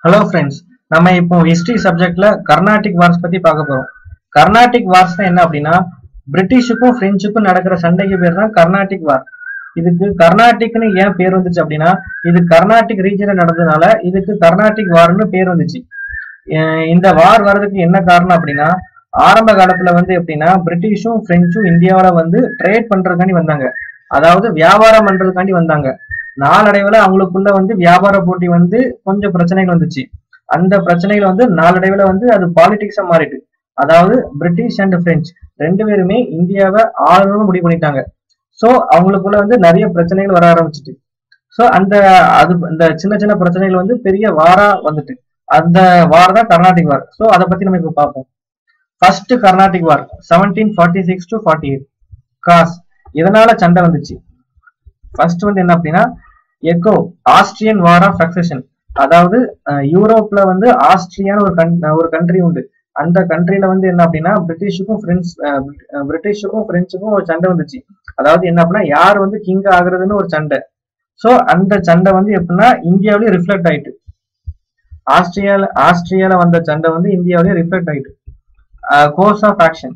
hello friends நம்ம இப்போ history சப்ஜெக்ட்ல கர்நாடிக் வார்ஸ் பத்தி பார்க்க போறோம் கர்நாடிக் வார்ஸ் என்ன அப்படின்னா பிரிட்டிஷுக்கும் பிரெஞ்சுக்கும் நடக்கிற சண்டைக்கு பேர் தான் கர்நாடிக் வார் இதுக்கு கர்நாடிக்னு ஏன் பேர் வந்துச்சு அப்படின்னா இது கர்நாடிக் ரீஜன்ல நடந்ததுனால இதுக்கு கர்நாடிக் வார்னு பேர் வந்துச்சு அஹ் இந்த வார் வர்றதுக்கு என்ன காரணம் அப்படின்னா ஆரம்ப காலத்துல வந்து எப்படின்னா பிரிட்டிஷும் பிரெஞ்சும் இந்தியாவில வந்து ட்ரேட் பண்றதுக்காண்டி வந்தாங்க அதாவது வியாபாரம் பண்றதுக்காண்டி வந்தாங்க நாளடைவுல அவங்களுக்குள்ள வந்து வியாபார போட்டி வந்து கொஞ்சம் பிரச்சனைகள் வந்துச்சு அந்த பிரச்சனைகள் வந்து நாளடைவுல வந்து அது பாலிடிக்ஸா மாறிட்டு அதாவது பிரிட்டிஷ் அண்ட் பிரெஞ்சு ரெண்டு பேருமே இந்தியாவை ஆளணும்னு முடிவு பண்ணிட்டாங்க சோ அவங்களுக்குள்ள வந்து நிறைய பிரச்சனைகள் வர ஆரம்பிச்சிட்டு சோ அந்த அது இந்த சின்ன சின்ன பிரச்சனைகள் வந்து பெரிய வாரா வந்துட்டு அந்த வார் தான் கர்நாடிக் வார் சோ அதை பத்தி நம்ம இப்ப பார்ப்போம் first Carnatic war seventeen forty six to forty eight cause இதனால சண்டை வந்துச்சு ஃபர்ஸ்ட் வந்து என்ன அப்படின்னா எக்கோ ஆஸ்திரியன் வார் ஆஃப் சக்சஷன் அதாவது அஹ், யூரோப்ல வந்து ஆஸ்திரியான்னு ஒரு கன் ஒரு கண்ட்ரி உண்டு அந்த கண்ட்ரில வந்து என்ன அப்படின்னா பிரிட்டிஷுக்கும் பிரெஞ்ச் அஹ், அஹ், பிரிட்டிஷுக்கும் பிரெஞ்சுக்கும் ஒரு சண்டை வந்துச்சு அதாவது என்ன அப்படின்னா யார் வந்து கிங் ஆகுறதுன்னு ஒரு சண்டை சோ அந்த சண்டை வந்து எப்படின்னா இந்தியாவிலேயே ரிஃப்ளெக்ட் ஆயிட்டு ஆஸ்திரியால ஆஸ்திரியால வந்த சண்டை வந்து இந்தியாவிலேயே ரிஃப்ளெக்ட் ஆயிட்டு கோர்ஸ் ஆஃப் ஆக்ஷன்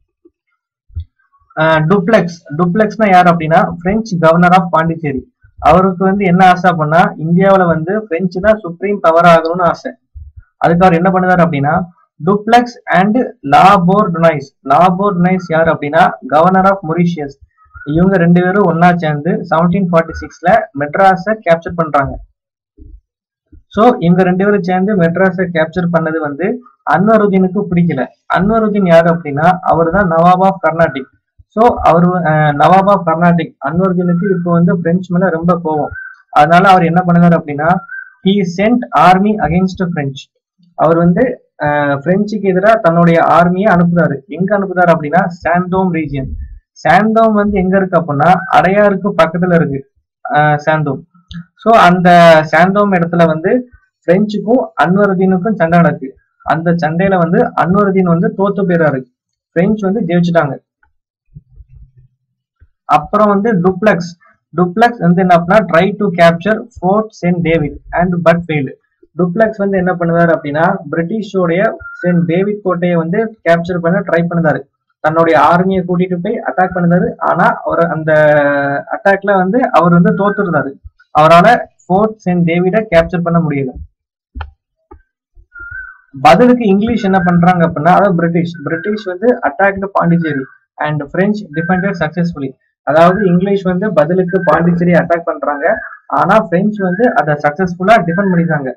டுப்ளெக்ஸ் டுப்ளெக்ஸ்னா யார் அப்படின்னா பிரெஞ்சு கவர்னர் ஆஃப் பாண்டிச்சேரி அவருக்கு வந்து என்ன ஆசை அப்படின்னா இந்தியாவுல வந்து பிரெஞ்சு தான் சுப்ரீம் பவர் ஆகணும்னு ஆசை அதுக்கு அவர் என்ன பண்ணுவார் அப்படின்னா டுப்ளெக்ஸ் அண்ட் லாபோர் டுனைஸ் லாபோர் டுனைஸ் யார் அப்படின்னா கவர்னர் ஆஃப் மொரிஷியஸ் இவங்க ரெண்டு பேரும் ஒன்னா சேர்ந்து செவன்டீன் ஃபார்ட்டி சிக்ஸ்ல மெட்ராஸை கேப்சர் பண்றாங்க சோ இவங்க ரெண்டு பேரும் சேர்ந்து மெட்ராஸை கேப்சர் பண்ணது வந்து அன்வருதீனுக்கு பிடிக்கல அன்வருதீன் யாரு அப்படின்னா அவர் தான் நவாப் ஆஃப் கர்நாடிக் சோ அவர் நவாப் ஆஃப் கர்நாடிக் அன்வருதீனுக்கு இப்போ வந்து பிரெஞ்சு மேல ரொம்ப கோவம் அதனால அவர் என்ன பண்ணுவார் அப்படின்னா he sent army against French அவர் வந்து அஹ், பிரெஞ்சுக்கு எதிராக தன்னுடைய ஆர்மியை அனுப்புறாரு எங்க அனுப்புறாரு அப்படின்னா சாந்தோம் ரீஜியன் சாந்தோம் வந்து எங்க இருக்கு அப்படின்னா அடையாருக்கு பக்கத்துல இருக்கு அஹ், சாந்தோம் சோ அந்த சாந்தோம் இடத்துல வந்து பிரெஞ்சுக்கும் அன்வருதீனுக்கும் சண்டை நடக்கு அந்த சண்டையில வந்து அன்வருதீன் வந்து தோத்து போயிறாரு பிரெஞ்சு வந்து ஜெயிச்சுட்டாங்க அப்புறம் வந்து டுப்ளெக்ஸ் டுப்ளெக்ஸ் வந்து என்ன பண்ணா try to capture fort send David and but failed Dupleix வந்து என்ன பண்ணுவார் அப்படின்னா பிரிட்டிஷோடைய சென்ட் டேவிட் கோட்டையை வந்து கேப்சர் பண்ண ட்ரை பண்ணுறாரு தன்னுடைய ஆர்மியை கூட்டிட்டு போய் அட்டாக் பண்ணுறாரு ஆனா அவர் அந்த அட்டாக்ல வந்து அவர் வந்து தோத்துருந்தாரு அவரால ஃபோர்ட் சென்ட் டேவிட கேப்சர் பண்ண முடியல பதிலுக்கு இங்கிலீஷ் என்ன பண்றாங்க அப்படின்னா அதாவது பிரிட்டிஷ் பிரிட்டிஷ் வந்து attacked Pondicherry and French defended successfully அதாவது இங்கிலீஷ் வந்து பதிலுக்கு பாண்டிச்சேரி அட்டாக் பண்றாங்க ஆனா பிரெஞ்சு வந்து அதை சக்சஸ்ஃபுல்லா டிஃபெண்ட் பண்ணிருக்காங்க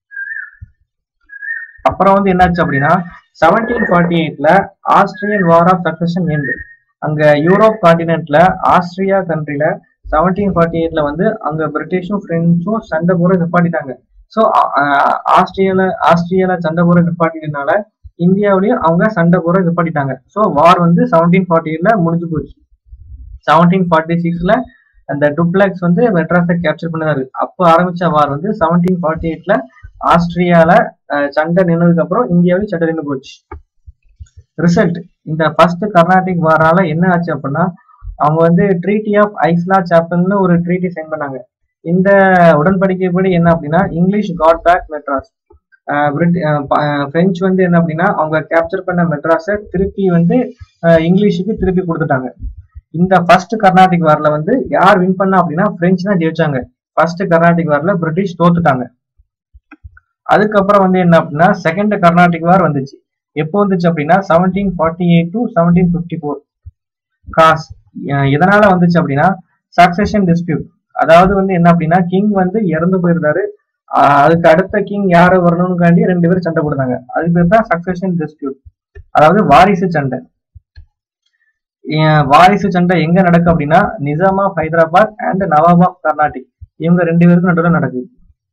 அப்புறம் வந்து என்னாச்சு அப்படின்னா செவன்டீன் ஃபார்ட்டி எயிட்ல Austrian war of succession end அங்க யூரோப் காண்டினென்ட்ல ஆஸ்திரியா கண்ட்ரில செவன்டீன் ஃபார்ட்டி எயிட்ல வந்து அங்க பிரிட்டிஷும் பிரெஞ்சும் சண்டை போற நிப்பாட்டிட்டாங்க ஸோ ஆஸ்திரியால ஆஸ்திரியால சண்டை போற நிப்பாட்டிட்டனால இந்தியாவிலயும் அவங்க சண்டை போற நிப்பாட்டிட்டாங்க ஸோ வார் வந்து செவன்டீன் ஃபார்ட்டி எயிட்ல முடிஞ்சு போச்சு செவன்டீன் ஃபார்ட்டி சிக்ஸ்ல அந்த டுப்ளெக்ஸ் வந்து மெட்ராஸை கேப்சர் பண்ணாரு அப்போ ஆரம்பிச்ச வார் வந்து செவன்டீன் ஃபார்ட்டி எயிட்ல ஆஸ்திரியால அஹ், சண்டை நின்னதுக்கு அப்புறம் இந்தியாவிலும் சண்டை நின்று போச்சு ரிசல்ட் இந்த ஃபர்ஸ்ட் கர்நாடிக் வாரால என்ன ஆச்சு அப்படின்னா அவங்க வந்து ட்ரீட்டி ஆஃப் ஐஸ்லா சாப்பல்னு ஒரு ட்ரீட்டி சைன் பண்ணாங்க இந்த உடன்படிக்கைப்படி என்ன அப்படின்னா English got back Madras ah, பிரிட்டி- அஹ், ப- அஹ், பிரெஞ்சு வந்து என்ன அப்படின்னா அவங்க கேப்சர் பண்ண மெட்ராஸை திருப்பி வந்து அஹ், இங்கிலீஷுக்கு திருப்பி கொடுத்துட்டாங்க இந்த ஃபர்ஸ்ட் கர்நாடிக் வார்ல வந்து யார் வின் பண்ணா அப்படின்னா பிரெஞ்சு தான் ஜெயிச்சாங்க ஃபர்ஸ்ட் கர்நாடிக் வார்ல பிரிட்டிஷ் தோத்துட்டாங்க அதுக்கப்புறம் வந்து என்ன அப்படின்னா செகண்ட் கர்நாடிக் வார் வந்துச்சு எப்போ வந்துச்சு அப்படின்னா seventeen forty eight to seventeen fifty four cause ah எதனால வந்துச்சு அப்படின்னா சக்சஷன் டிஸ்பியூட் அதாவது வந்து என்ன அப்படின்னா கிங் வந்து இறந்து போயிருந்தாரு அஹ் அதுக்கு அடுத்த கிங் யாரு வரணும்னுக்காண்டி ரெண்டு பேரும் சண்டை போடுறாங்க அதுக்கு பேர் தான் சக்சஷன் டிஸ்பியூட் அதாவது வாரிசு சண்டை அஹ் வாரிசு சண்டை எங்க நடக்கு அப்படின்னா Nizam of Hyderabad and nawab of Carnatic இவங்க ரெண்டு பேருக்கும் நடுவில் நடக்குது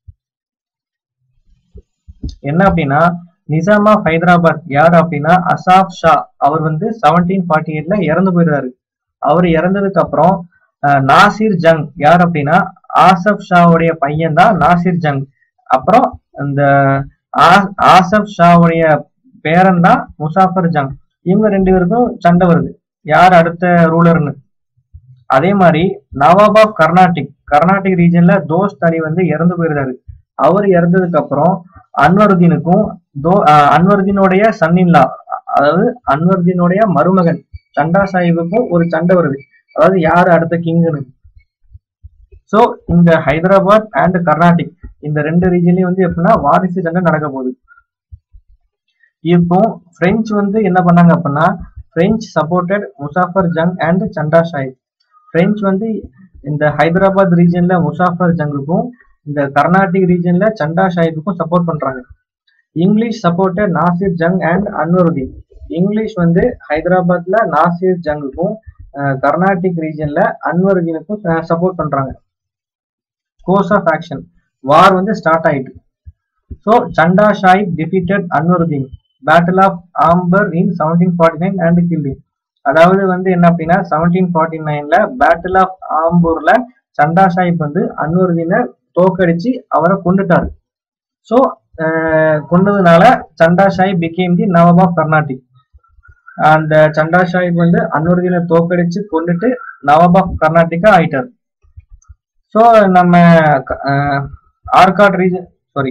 என்ன அப்படின்னா நிசாம் ஆஃப் ஹைதராபாத் யார் அப்படின்னா அசாப் ஷா அவர் வந்து செவன்டீன் ஃபார்ட்டி எயிட்ல இறந்து போயிடுறாரு அவர் இறந்ததுக்கு அப்புறம் அஹ், நாசிர் ஜங் யார் அப்படின்னா ஆசப் ஷாவுடைய பையன் தான் நாசிர் ஜங் அப்புறம் இந்த ஆ- ஆசப் ஷாவுடைய பேரன் தான் முசாஃபர் ஜங் இவங்க ரெண்டு பேருக்கும் சண்டை வருது யார் அடுத்த ரூலர்னு அதே மாதிரி நவாப் ஆஃப் கர்நாடிக் கர்நாடிக் ரீஜன்ல தோஸ்த் அலி வந்து இறந்து போயிருந்தாரு அவர் இறந்ததுக்கு அப்புறம் அன்வருதீனுக்கும் தோ அஹ் அன்வருதீனுடைய சன்னின்லா அதாவது அன்வருதீனுடைய மருமகன் சண்டா சாஹிபுக்கும் ஒரு சண்டை வருது அதாவது யாரு அடுத்த கிங்னு சோ இந்த ஹைதராபாத் அண்ட் கர்நாடிக் இந்த ரெண்டு ரீஜன்லயும் வந்து எப்படின்னா வாரிசு சண்டை நடக்க போகுது இப்போ பிரெஞ்சு வந்து என்ன பண்ணாங்க அப்படின்னா French supported Muzaffar Jang and Chanda Sahib French வந்து இந்த ஹைதராபாத் ரீஜன்ல முசாஃபர் ஜங்குக்கும் இந்த கர்நாடிக் ரீஜன்ல சண்டா ஷாஹிப்புக்கும் சப்போர்ட் பண்றாங்க English supported Nasir Jang and Anwaruddin English வந்து ஹைதராபாத்ல நாசிர் ஜங்குக்கும் அஹ், கர்நாடிக் ரீஜன்ல அன்வருதீனுக்கும் சப்போர்ட் பண்றாங்க கோர்ஸ் ஆஃப் ஆக்ஷன் வார் வந்து ஸ்டார்ட் ஆயிட்டு so Chanda Sahib defeated Anwaruddin battle of Ambur in seventeen forty nine and killing அதாவது வந்து என்ன அப்படின்னா செவன்டீன் ஃபார்ட்டி நைன்ல பேட்டில் ஆஃப் ஆம்பூர்ல சண்டா சாஹிப் வந்து அன்வருதீனை தோக்கடிச்சு அவரை கொண்டுட்டாரு ஸோ கொண்டதுனால Chanda Sahib became the nawab of Carnatic அந்த சண்டா சாஹிப் வந்து அன்வருதீனை தோக்கடிச்சு கொண்டுட்டு நவாப் ஆஃப் கர்நாடிக்கா ஆயிட்டாரு ஸோ நம்ம அஹ், ஆர்காட் ரீஜன் சாரி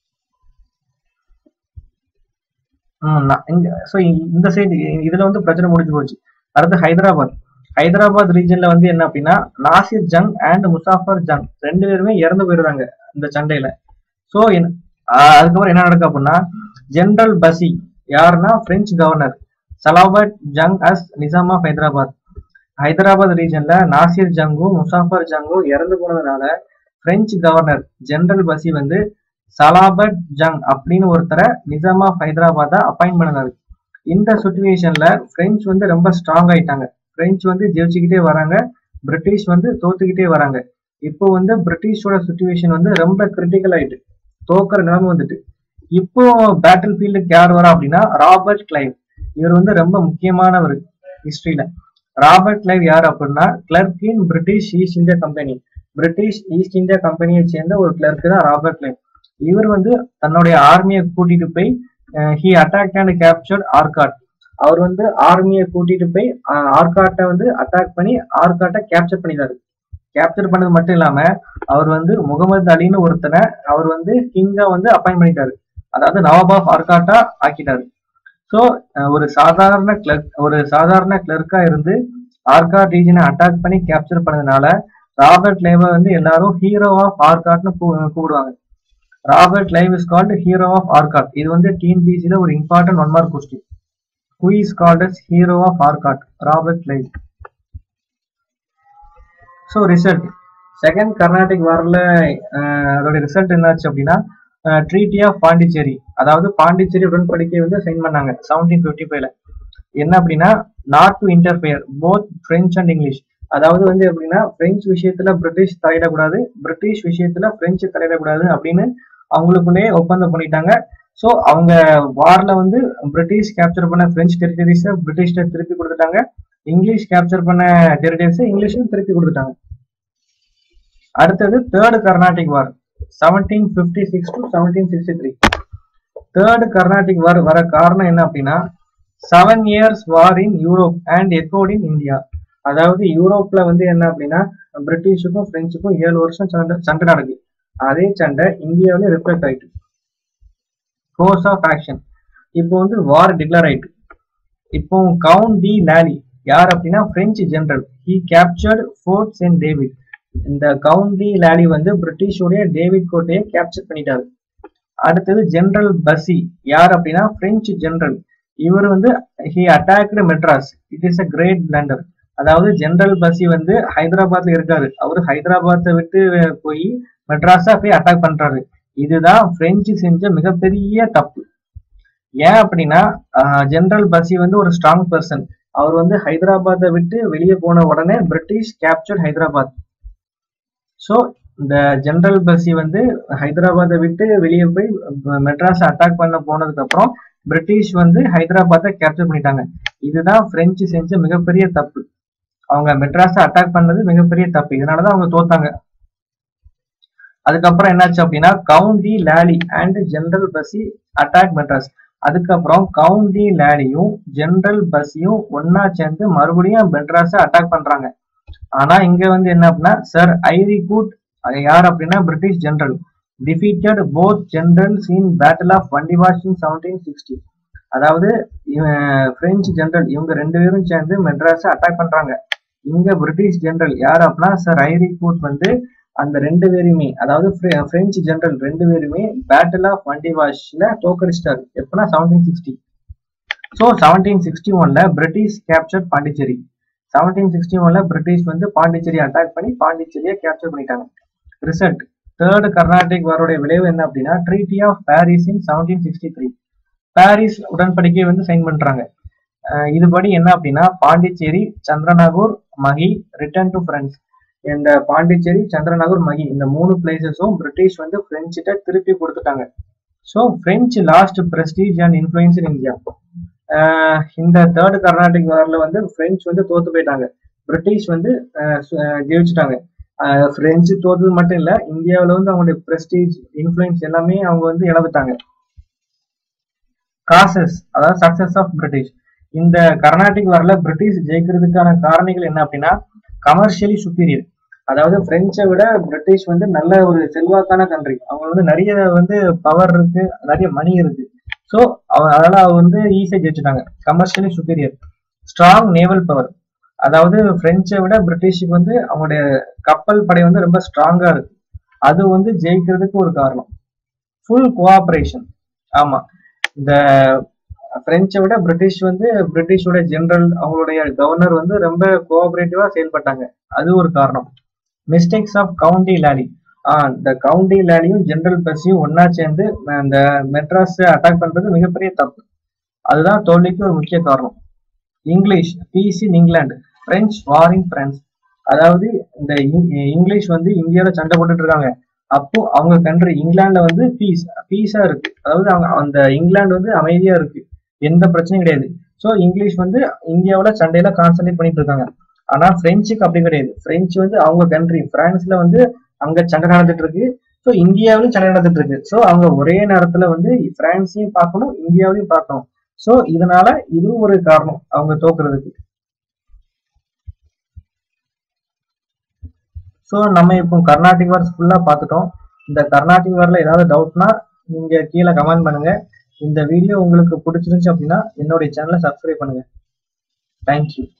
ம், நான் இங்க ஸோ இந்த சைடு இதுல வந்து பிரச்சனை முடிஞ்சு போச்சு அடுத்து ஹைதராபாத் ஹைதராபாத் ரீஜன்ல வந்து என்ன அப்படின்னா நாசிர் ஜங் அண்ட் முசாஃபர் ஜங் ரெண்டு பேருமே இறந்து போயிடுறாங்க இந்த சண்டையில ஸோ அதுக்கப்புறம் என்ன நடக்கும் அப்படின்னா ஜெனரல் பசி யாருன்னா French governor Salabat Jang as Nizam of Hyderabad Hyderabad ரீஜன்ல நாசிர் ஜங்கும் முசாஃபர் ஜங்கும் இறந்து போனதுனால பிரெஞ்சு கவர்னர் ஜெனரல் பசி வந்து சலாபத் ஜங் அப்படின்னு ஒருத்தரை நிசாம் ஆஃப் ஹைதராபாத்தை அப்பாயிண்ட் பண்ணினாரு இந்த சுச்சுவேஷன்ல பிரெஞ்சு வந்து ரொம்ப ஸ்ட்ராங் ஆயிட்டாங்க பிரெஞ்சு வந்து ஜெயிச்சுக்கிட்டே வராங்க பிரிட்டிஷ் வந்து தோத்துக்கிட்டே வராங்க இப்போ வந்து பிரிட்டிஷோட சுச்சுவேஷன் வந்து ரொம்ப கிரிட்டிக்கல் ஆயிட்டு தோக்குற நிலைமை வந்துட்டு இப்போ பேட்டில் ஃபீல்டுக்கு யார் வரா அப்படின்னா ராபர்ட் கிளைவ் இவர் வந்து ரொம்ப முக்கியமானவர் ஹிஸ்டரியில ராபர்ட் கிளைவ் யார் அப்படின்னா clerk in British East India company British East India கம்பெனியை சேர்ந்த ஒரு கிளர்க் தான் ராபர்ட் கிளைவ் இவர் வந்து தன்னுடைய ஆர்மியை கூட்டிட்டு போய் he attack and captured Arcot அவர் வந்து ஆர்மியை கூட்டிட்டு போய் ஆர்காட்டை வந்து அட்டாக் பண்ணி ஆர்காட்டை கேப்சர் பண்ணிட்டாரு கேப்சர் பண்ணது மட்டும் இல்லாம அவர் வந்து முகமது அலின்னு ஒருத்தனை அவர் வந்து கிங்கா வந்து அப்பாயிண்ட் பண்ணிட்டாரு அதாவது நவாப் ஆஃப் ஆர்காட்டா ஆக்கிட்டாரு ஸோ ஒரு சாதாரண கிளர்க் ஒரு சாதாரண கிளர்க்கா இருந்து ஆர்காட் ரீஜனை அட்டாக் பண்ணி கேப்சர் பண்ணதுனால ராபர்ட் லேவை வந்து எல்லாரும் ஹீரோ ஆஃப் ஆர்காட்னு கூப்பிடுவாங்க Robert Clive is called hero of Arcot இது வந்து டிஎன்பிசில ஒரு important one mark question who is called as hero of Arcot Robert Clive so result second Carnatic வாரில் அதோட ரிசல்ட் என்னாச்சு அப்படின்னா ட்ரீட்டி ஆஃப் பாண்டிச்சேரி அதாவது பாண்டிச்சேரி உடன்படிக்கை வந்து சைன் பண்ணாங்க செவன்டீன் ஃபிஃப்டி ஃபைவ்ல என்ன அப்படின்னா not to interfere both French and English அதாவது வந்து எப்படின்னா பிரெஞ்சு விஷயத்துல பிரிட்டிஷ் தலையிடக்கூடாது பிரிட்டிஷ் விஷயத்துல பிரெஞ்சு தலையிடக்கூடாது அப்படின்னு அவங்களுக்குள்ளேயே ஒப்பந்தம் பண்ணிட்டாங்க ஸோ அவங்க வார்ல வந்து பிரிட்டிஷ் கேப்சர் பண்ண பிரெஞ்சு டெரிட்டரிஸை பிரிட்டிஷ்ட திருப்பி கொடுத்துட்டாங்க இங்கிலீஷ் கேப்சர் பண்ண டெரிட்டரிஸை இங்கிலீஷும் திருப்பி கொடுத்துட்டாங்க அடுத்தது third Carnatic war seventeen fifty six to seventeen sixty three third Carnatic war வர காரணம் என்ன அப்படின்னா seven years war in Europe and echoed in India அதாவது யூரோப்ல வந்து என்ன அப்படின்னா பிரிட்டிஷுக்கும் பிரெஞ்சுக்கும் ஏழு வருஷம் சண்டை சண்டை நடக்குது அதே சண்டை இந்தியாவில ரிஃப்ளெக்ட் ஆயிட்டு கோர்ஸ் ஆஃப் ஆக்ஷன் இப்போ வந்து வார் டிக்ளேர் ஆயிட்டு இப்போ கவுண்ட் டி லாலி யார் அப்படின்னா French general he captured Fort send David இந்த கவுண்ட் டி லாலி வந்து பிரிட்டிஷோடைய டேவிட் கோட்டையை கேப்சர் பண்ணிட்டாரு அடுத்தது ஜெனரல் பசி யார் அப்படின்னா பிரெஞ்சு ஜெனரல் இவர் வந்து he attacked Madras it is a great blunder அதாவது ஜெனரல் பசி வந்து ஹைதராபாத்ல இருக்காரு அவரு ஹைதராபாத்தை விட்டு போய் மெட்ராஸா போய் அட்டாக் பண்றாரு இதுதான் பிரெஞ்சு செஞ்ச மிகப்பெரிய தப்பு ஏன் அப்படின்னா ஜெனரல் பசி வந்து ஒரு ஸ்ட்ராங் பர்சன் அவர் வந்து ஹைதராபாத்தை விட்டு வெளியே போன உடனே பிரிட்டிஷ் கேப்சர்ட் ஹைதராபாத் ஸோ இந்த ஜெனரல் பசி வந்து ஹைதராபாத்தை விட்டு வெளியே போய் மெட்ராஸ் அட்டாக் பண்ண போனதுக்கு அப்புறம் பிரிட்டிஷ் வந்து ஹைதராபாத்தை கேப்சர் பண்ணிட்டாங்க இதுதான் பிரெஞ்சு செஞ்ச மிகப்பெரிய தப்பு அவங்க மெட்ராஸை அட்டாக் பண்ணது மிகப்பெரிய தப்பு இதனாலதான் அவங்க தோத்தாங்க அதுக்கப்புறம் என்னாச்சு அப்படின்னா count de Lally and general Bussy attack Madras அதுக்கப்புறம் கவுண்டி லாலியும் ஜெனரல் பஸ்ஸையும் ஒன்னா சேர்ந்து மறுபடியும் மெட்ராஸை அட்டாக் பண்றாங்க ஆனா இங்க வந்து என்ன அப்படின்னா சார் ஐரி கூட் யார் அப்படின்னா British general defeated both generals in battle of Wandiwash in seventeen sixty அதாவது பிரெஞ்சு ஜெனரல் இவங்க ரெண்டு பேரும் சேர்ந்து மெட்ராஸை அட்டாக் பண்றாங்க இங்க பிரிட்டிஷ் ஜெனரல் யார் அப்படின்னா சார் ஐரிகூட் வந்து அந்த ரெண்டு பேருமே அதாவது பிரெஞ்சு ஜெனரல் ரெண்டு பேருமே பேட்டில் ஆஃப் வண்டிவாஷ்ல தோக்கடிச்சிட்டாரு எப்படின்னா seventeen sixty so seventeen sixty ஒன்ல British capture Pondicherry seventeen sixty ஒன்ல பிரிட்டிஷ் வந்து பாண்டிச்சேரி அட்டாக் பண்ணி பாண்டிச்சேரியை கேப்சர் பண்ணிட்டாங்க ரிசல்ட் தேர்டு கர்நாடிக் வாரோட விளைவு என்ன அப்படின்னா treaty of Paris in seventeen sixty three Paris உடன்படிக்கை வந்து சைன் பண்றாங்க இதுபடி என்ன அப்படின்னா Pondicherry Chandernagore Mahe return to French இந்த பாண்டிச்சேரி சந்திரநகூர் மகி இந்த மூணு பிளேசஸும் பிரிட்டிஷ் வந்து பிரெஞ்சிட்ட திருப்பி கொடுத்துட்டாங்க so French lost prestige and influence in India இந்த தேர்டு கர்நாடிக் வார்ல வந்து பிரெஞ்சு வந்து தோத்து போயிட்டாங்க பிரிட்டிஷ் வந்து ஜெயிச்சுட்டாங்க பிரெஞ்சு தோத்தது மட்டும் இல்ல இந்தியாவில வந்து அவங்களுடைய பிரஸ்டீஜ் இன்ஃபுளுன்ஸ் எல்லாமே அவங்க வந்து இழந்துட்டாங்க காசஸ் அதாவது சக்சஸ் ஆஃப் பிரிட்டிஷ் இந்த கர்நாடிக் வார்ல பிரிட்டிஷ் ஜெயிக்கிறதுக்கான காரணிகள் என்ன அப்படின்னா கமர்ஷியலி சுப்பீரியர் அதாவது பிரெஞ்சை விட பிரிட்டிஷ் வந்து நல்ல ஒரு செல்வாக்கான கண்ட்ரி அவங்க வந்து நிறைய வந்து பவர் இருக்கு நிறைய மணி இருக்கு ஸோ அதனால அவங்க வந்து ஈஸியாக ஜெயிச்சுட்டாங்க commercially superior strong naval power அதாவது பிரெஞ்சை விட பிரிட்டிஷுக்கு வந்து அவங்களுடைய கப்பல் படை வந்து ரொம்ப ஸ்ட்ராங்கா இருக்கு அது வந்து ஜெயிக்கிறதுக்கு ஒரு காரணம் ஃபுல் கோஆபரேஷன் ஆமா இந்த பிரெஞ்சை விட பிரிட்டிஷ் வந்து பிரிட்டிஷோட ஜெனரல் அவங்களுடைய கவர்னர் வந்து ரொம்ப கோஆபரேட்டிவா செயல்பட்டாங்க அது ஒரு காரணம் மிஸ்டேக்ஸ் ஆஃப் கவுண்டி லேலி இந்த கவுண்டி லேலியும் ஜெனரல் பஸ்ஸையும் ஒன்னா சேர்ந்து இந்த மெட்ராஸ் அட்டாக் பண்றது மிகப்பெரிய தப்பு அதுதான் தோல்விக்கு ஒரு முக்கிய காரணம் English peace in England French war in France அதாவது இந்த இங்கிலீஷ் வந்து இந்தியாவில சண்டை போட்டுட்டு இருக்காங்க அப்போ அவங்க கண்ட்ரி இங்கிலாந்துல வந்து பீஸ் பீஸா இருக்கு அதாவது அவங்க அந்த இங்கிலாந்து வந்து அமைதியா இருக்கு எந்த பிரச்சனையும் கிடையாது ஸோ இங்கிலீஷ் வந்து இந்தியாவில சண்டையில கான்சன்ட்ரேட் பண்ணிட்டு இருக்காங்க ஆனா பிரெஞ்சுக்கு அப்படி கிடையாது பிரெஞ்சு வந்து அவங்க கண்ட்ரி பிரான்ஸ்ல வந்து அங்க சண்டை நடந்துட்டு இருக்கு ஸோ இந்தியாவிலும் சண்டை நடந்துட்டு இருக்கு ஸோ அவங்க ஒரே நேரத்துல வந்து பிரான்ஸையும் பார்க்கணும் இந்தியாவையும் பார்க்கணும் ஸோ இதனால இதுவும் ஒரு காரணம் அவங்க தோக்குறதுக்கு ஸோ நம்ம இப்போ கர்நாடிக் வார்ஸ் ஃபுல்லாக பார்த்துட்டோம் இந்த கர்நாடிக் வாரில் ஏதாவது டவுட்னா நீங்கள் கீழே கமெண்ட் பண்ணுங்க இந்த வீடியோ உங்களுக்கு பிடிச்சிருந்துச்சு அப்படின்னா என்னுடைய சேனலை சப்ஸ்கிரைப் பண்ணுங்க தேங்க்யூ